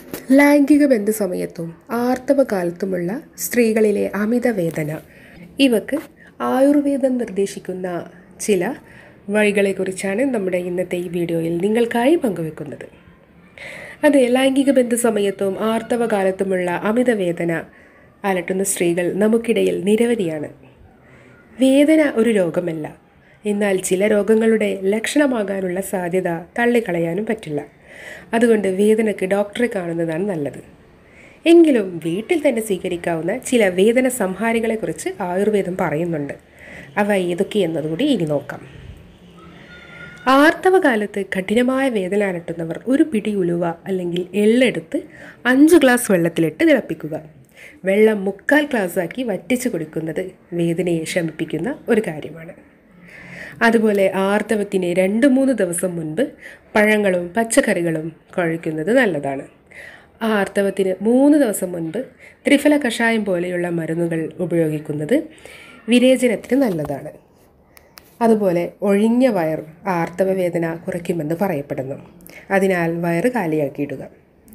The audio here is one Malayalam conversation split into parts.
ലൈംഗിക ബന്ധ സമയത്തും ആർത്തവ കാലത്തുമുള്ള സ്ത്രീകളിലെ അമിത വേദന ഇവക്ക് ആയുർവേദം നിർദ്ദേശിക്കുന്ന ചില വഴികളെക്കുറിച്ചാണ് നമ്മുടെ ഇന്നത്തെ ഈ വീഡിയോയിൽ നിങ്ങൾക്കായി പങ്കുവെക്കുന്നത് അതെ ലൈംഗിക ബന്ധ സമയത്തും ആർത്തവ കാലത്തുമുള്ള അമിത വേദന അലട്ടുന്ന സ്ത്രീകൾ നമുക്കിടയിൽ നിരവധിയാണ് വേദന ഒരു രോഗമല്ല എന്നാൽ ചില രോഗങ്ങളുടെ ലക്ഷണമാകാനുള്ള സാധ്യത തള്ളിക്കളയാനും പറ്റില്ല അതുകൊണ്ട് വേദനയ്ക്ക് ഡോക്ടറെ കാണുന്നതാണ് നല്ലത് എങ്കിലും വീട്ടിൽ തന്നെ സ്വീകരിക്കാവുന്ന ചില വേദന സംഹാരികളെക്കുറിച്ച് ആയുർവേദം പറയുന്നുണ്ട് അവ ഏതൊക്കെയെന്നതുകൂടി ഇനി നോക്കാം ആർത്തവകാലത്ത് കഠിനമായ വേദന അലട്ടുന്നവർ ഒരു പിടി ഉലുവ അല്ലെങ്കിൽ എള്ളെടുത്ത് അഞ്ച് ഗ്ലാസ് വെള്ളത്തിലിട്ട് തിളപ്പിക്കുക വെള്ളം മുക്കാൽ ഗ്ലാസ്സാക്കി വറ്റിച്ച് കുടിക്കുന്നത് വേദനയെ ശമിപ്പിക്കുന്ന ഒരു കാര്യമാണ് അതുപോലെ ആർത്തവത്തിന് രണ്ട് മൂന്ന് ദിവസം മുൻപ് പഴങ്ങളും പച്ചക്കറികളും കഴിക്കുന്നത് നല്ലതാണ് ആർത്തവത്തിന് മൂന്ന് ദിവസം മുൻപ് ത്രിഫല കഷായം പോലെയുള്ള മരുന്നുകൾ ഉപയോഗിക്കുന്നത് വിരേചനത്തിന് നല്ലതാണ് അതുപോലെ ഒഴിഞ്ഞ വയർ ആർത്തവ വേദന കുറയ്ക്കുമെന്ന് പറയപ്പെടുന്നു അതിനാൽ വയറ് കാലിയാക്കിയിടുക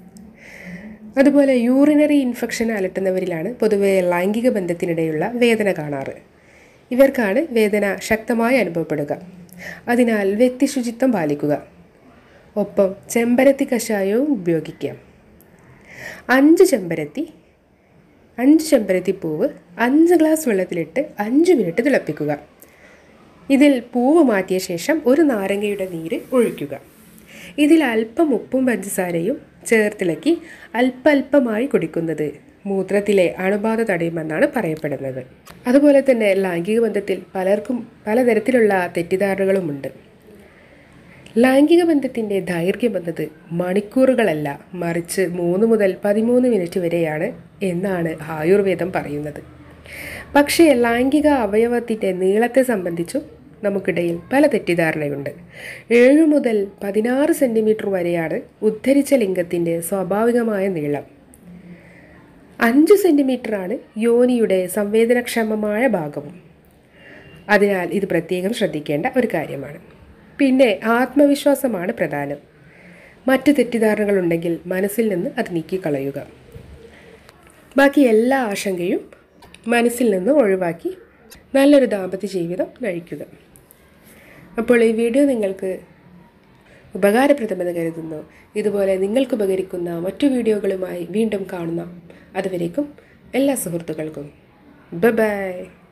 അതുപോലെ യൂറിനറി ഇൻഫെക്ഷൻ അലട്ടുന്നവരിലാണ് പൊതുവെ ലൈംഗിക ബന്ധത്തിനിടെയുള്ള വേദന കാണാറ് ഇവർക്കാണ് വേദന ശക്തമായി അനുഭവപ്പെടുക അതിനാൽ വ്യക്തി ശുചിത്വം പാലിക്കുക ഒപ്പം ചെമ്പരത്തി കഷായവും ഉപയോഗിക്കാം അഞ്ച് ചെമ്പരത്തി അഞ്ച് ചെമ്പരത്തി പൂവ് അഞ്ച് ഗ്ലാസ് വെള്ളത്തിലിട്ട് അഞ്ച് മിനിറ്റ് തിളപ്പിക്കുക ഇതിൽ പൂവ് മാറ്റിയ ശേഷം ഒരു നാരങ്ങയുടെ നീര് ഒഴിക്കുക ഇതിൽ അല്പം ഉപ്പും പഞ്ചസാരയും ചേർത്തിളക്കി അല്പല്പമായി കുടിക്കുന്നത് മൂത്രത്തിലെ അണുബാധ തടയുമെന്നാണ് പറയപ്പെടുന്നത് അതുപോലെ തന്നെ ലൈംഗിക ബന്ധത്തിൽ പലർക്കും പലതരത്തിലുള്ള തെറ്റിദ്ധാരണകളുമുണ്ട് ലൈംഗിക ബന്ധത്തിൻ്റെ ദൈർഘ്യം എന്നത് മണിക്കൂറുകളല്ല മറിച്ച് മൂന്ന് മുതൽ പതിമൂന്ന് മിനിറ്റ് വരെയാണ് എന്നാണ് ആയുർവേദം പറയുന്നത് പക്ഷേ ലൈംഗിക അവയവത്തിൻ്റെ നീളത്തെ സംബന്ധിച്ചും നമുക്കിടയിൽ പല തെറ്റിദ്ധാരണയുണ്ട് ഏഴ് മുതൽ പതിനാറ് സെൻറ്റിമീറ്റർ വരെയാണ് ഉദ്ധരിച്ച ലിംഗത്തിൻ്റെ സ്വാഭാവികമായ നീളം അഞ്ച് സെൻറ്റിമീറ്ററാണ് യോനിയുടെ സംവേദനക്ഷമമായ ഭാഗവും അതിനാൽ ഇത് പ്രത്യേകം ശ്രദ്ധിക്കേണ്ട ഒരു കാര്യമാണ് പിന്നെ ആത്മവിശ്വാസമാണ് പ്രധാനം മറ്റ് തെറ്റിദ്ധാരണകളുണ്ടെങ്കിൽ മനസ്സിൽ നിന്ന് അത് നീക്കിക്കളയുക ബാക്കി എല്ലാ ആശങ്കയും മനസ്സിൽ നിന്ന് ഒഴിവാക്കി നല്ലൊരു ദാമ്പത്യ ജീവിതം നയിക്കുക അപ്പോൾ ഈ വീഡിയോ നിങ്ങൾക്ക് ഉപകാരപ്രദമെന്ന് കരുതുന്നു ഇതുപോലെ നിങ്ങൾക്ക് ഉപകരിക്കുന്ന മറ്റു വീഡിയോകളുമായി വീണ്ടും കാണുന്ന അതുവരേക്കും എല്ലാ സുഹൃത്തുക്കൾക്കും ബൈ